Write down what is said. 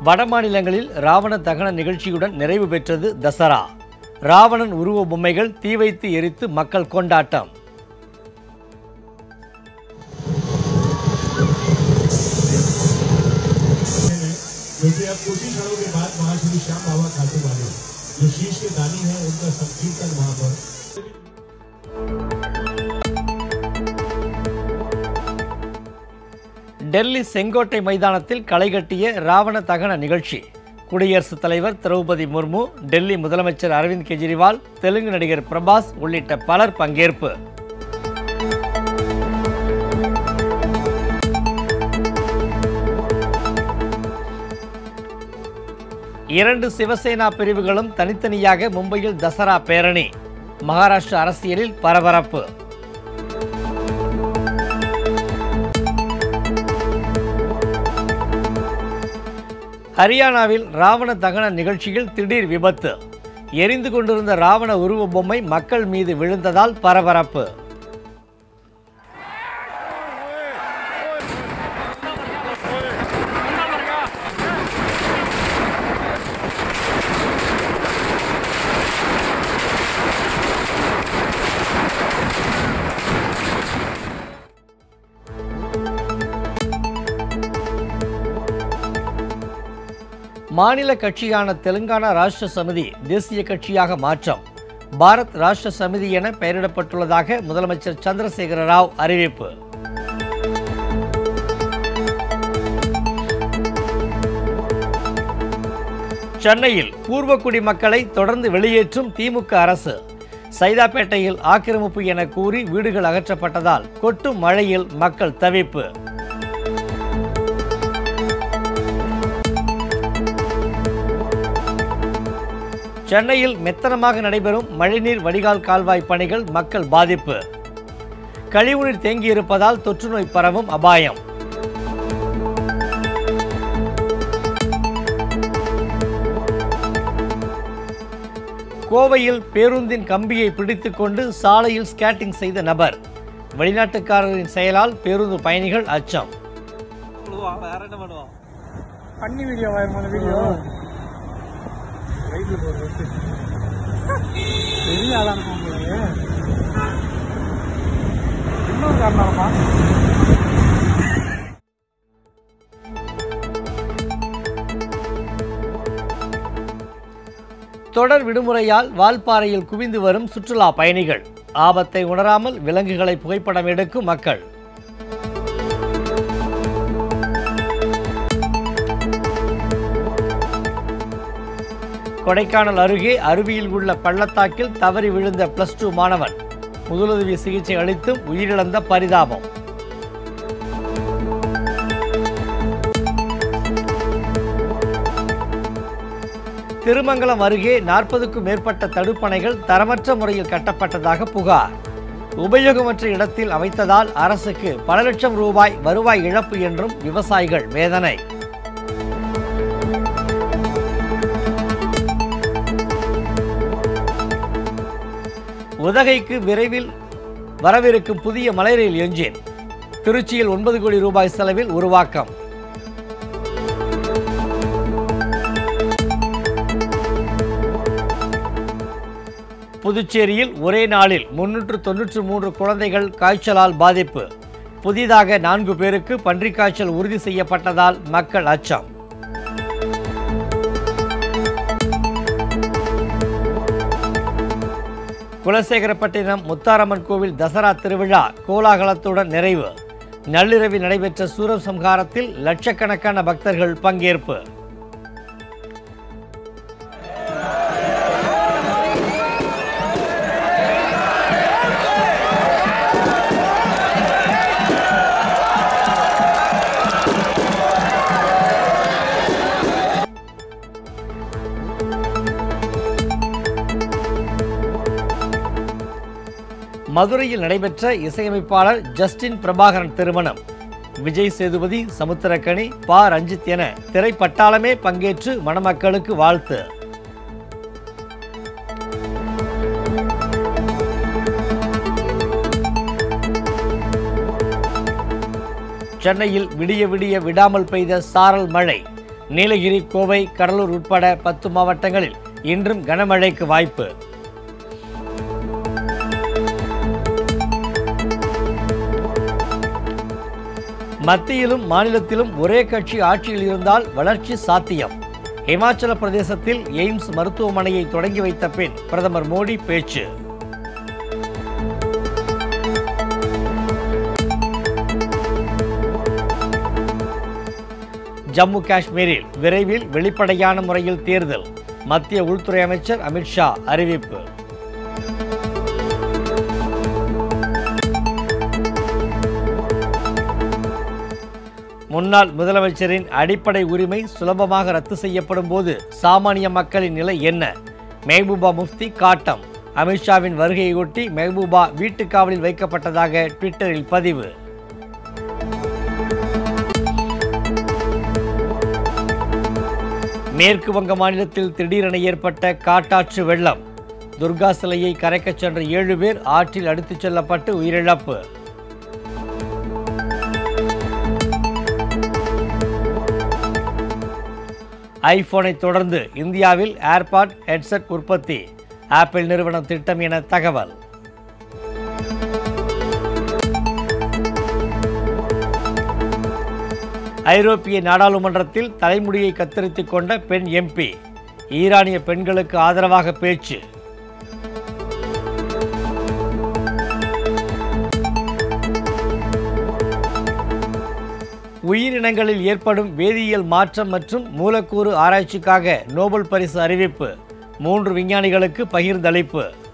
வட மாநிலங்களில் ராவண தகன நிகழ்ச்சியுடன் நிறைவு பெற்றது தசரா ராவணன் உருவ பொம்மைகள் தீ வைத்து எரித்து மக்கள் கொண்டாட்டம் जो कि अब कुछ ही क्षणों के बाद महाश्री श्याम बाबा खाटू वाले जो शीश के दानी है उनका संकीर्तन वहां पर டெல்லி செங்கோட்டை மைதானத்தில் களைகட்டிய ராவண தகன நிகழ்ச்சி குடியரசுத் தலைவர் திரௌபதி முர்மு டெல்லி முதலமைச்சர் அரவிந்த் கெஜ்ரிவால் தெலுங்கு நடிகர் பிரபாஸ் உள்ளிட்ட பலர் பங்கேற்பு இரண்டு சிவசேனா பிரிவுகளும் தனித்தனியாக மும்பையில் தசரா பேரணி மகாராஷ்டிரா அரசியலில் பரபரப்பு ஹரியானாவில் ராவண தகன நிகழ்ச்சியில் திடீர் விபத்து எரிந்து கொண்டிருந்த ராவண உருவ பொம்மை மக்கள் மீது விழுந்ததால் பரபரப்பு மாநில கட்சியான தெலுங்கானா ராஷ்டிர சமிதி தேசிய கட்சியாக மாற்றம் பாரத் ராஷ்டிர சமிதி என பெயரிடப்பட்டுள்ளதாக முதலமைச்சர் சந்திரசேகர ராவ் அறிவிப்பு சென்னையில் பூர்வக்குடி மக்களை தொடர்ந்து வெளியேற்றும் திமுக அரசு சைதாப்பேட்டையில் ஆக்கிரமிப்பு என கூறி வீடுகள் அகற்றப்பட்டதால் கொட்டும் மழையில் மக்கள் தவிப்பு சென்னையில் மெத்தனமாக நடைபெறும் மழைநீர் வடிகால் கால்வாய் பணிகள் மக்கள் பாதிப்பு கழிவுநீர் தேங்கியிருப்பதால் தொற்றுநோய் பரவும் அபாயம் கோவையில் பேருந்தின் கம்பியை பிடித்துக்கொண்டு சாலையில் ஸ்கேட்டிங் செய்த நபர் வெளிநாட்டுக்காரரின் செயலால் பேருந்து பயணிகள் அச்சம் வேற என்ன பண்ணுவோம் பண்ணி வீடியோ வரும்போது வீடியோ பெரிய ஆளா இருக்கும் உங்களுக்கு இன்னொரு காரணமா தொடர் விடுமுறையால் வால்பாறையில் குவிந்து வரும் சுற்றுலா பயணிகள் ஆபத்தை உணராமல் விலங்குகளை புகைப்படம் எடுக்கும் மக்கள் கொடைக்கானல் அருகே அருவியில் உள்ள பள்ளத்தாக்கில் தவறி விழுந்த பிளஸ் டூ மாணவன் முதலுதவி சிகிச்சை அளித்தும் உயிரிழந்த பரிதாபம் திருமங்கலம் அருகே நாற்பதுக்கும் மேற்பட்ட தடுப்பணைகள் தரமற்ற முறையில் கட்டப்பட்டதாக புகார் உபயோகமற்ற இடத்தில் அமைத்ததால் அரசுக்கு பல லட்சம் ரூபாய் வருவாய் இழப்பு என்றும் விவசாயிகள் வேதனை உதகைக்கு விரைவில் வரவிருக்கும் புதிய மலை ரயில் என்ஜின் திருச்சியில் ஒன்பது கோடி ரூபாய் செலவில் உருவாக்கம் புதுச்சேரியில் ஒரே நாளில் முன்னூற்று தொன்னூற்று மூன்று குழந்தைகள் காய்ச்சலால் பாதிப்பு புதிதாக நான்கு பேருக்கு பன்றிக் காய்ச்சல் உறுதி செய்யப்பட்டதால் மக்கள் அச்சம் குலசேகரப்பட்டினம் முத்தாரம்மன் கோவில் தசரா திருவிழா கோலாகலத்துடன் நிறைவு நள்ளிரவில் நடைபெற்ற சூரசம்ஹாரத்தில் லட்சக்கணக்கான பக்தர்கள் பங்கேற்பு மதுரையில் நடைபெற்ற இசையமைப்பாளர் ஜஸ்டின் பிரபாகரன் திருமணம் விஜய் சேதுபதி சமுத்திரக்கனி பா ரஞ்சித் என திரைப்பட்டாளமே பங்கேற்று மணமக்களுக்கு வாழ்த்து சென்னையில் விடிய விடிய விடாமல் பெய்த சாரல் மழை நீலகிரி கோவை கடலூர் உட்பட பத்து மாவட்டங்களில் இன்றும் கனமழைக்கு வாய்ப்பு மத்தியிலும் மாநிலத்திலும் ஒரே கட்சி ஆட்சியில் இருந்தால் வளர்ச்சி சாத்தியம் இமாச்சல பிரதேசத்தில் எய்ம்ஸ் மருத்துவமனையை தொடங்கி வைத்த பின் பிரதமர் மோடி பேச்சு ஜம்மு காஷ்மீரில் விரைவில் வெளிப்படையான முறையில் தேர்தல் மத்திய உள்துறை அமைச்சர் அமித்ஷா அறிவிப்பு முன்னாள் முதலமைச்சரின் அடிப்படை உரிமை சுலபமாக ரத்து செய்யப்படும் போது சாமானிய மக்களின் நிலை என்ன மெஹபூபா முஃப்தி காட்டம் அமித்ஷாவின் வருகையொட்டி மெஹபூபா வீட்டுக் காவலில் வைக்கப்பட்டதாக ட்விட்டரில் பதிவு மேற்கு வங்க மாநிலத்தில் திடீரென ஏற்பட்ட காட்டாற்று வெள்ளம் துர்கா சிலையை கரைக்கச் சென்ற ஏழு பேர் ஆற்றில் அடித்துச் செல்லப்பட்டு உயிரிழப்பு ஐபோனை தொடர்ந்து இந்தியாவில் ஏர்பாட் ஹெட்செட் உற்பத்தி ஆப்பிள் நிறுவனம் திட்டம் என தகவல் ஐரோப்பிய நாடாளுமன்றத்தில் தலைமுடியை கத்தரித்துக் கொண்ட பெண் எம்பி ஈரானிய பெண்களுக்கு ஆதரவாக பேச்சு உயிரினங்களில் ஏற்படும் வேதியியல் மாற்றம் மற்றும் மூலக்கூறு ஆராய்ச்சிக்காக நோபல் பரிசு அறிவிப்பு மூன்று விஞ்ஞானிகளுக்கு பகிர்ந்தளிப்பு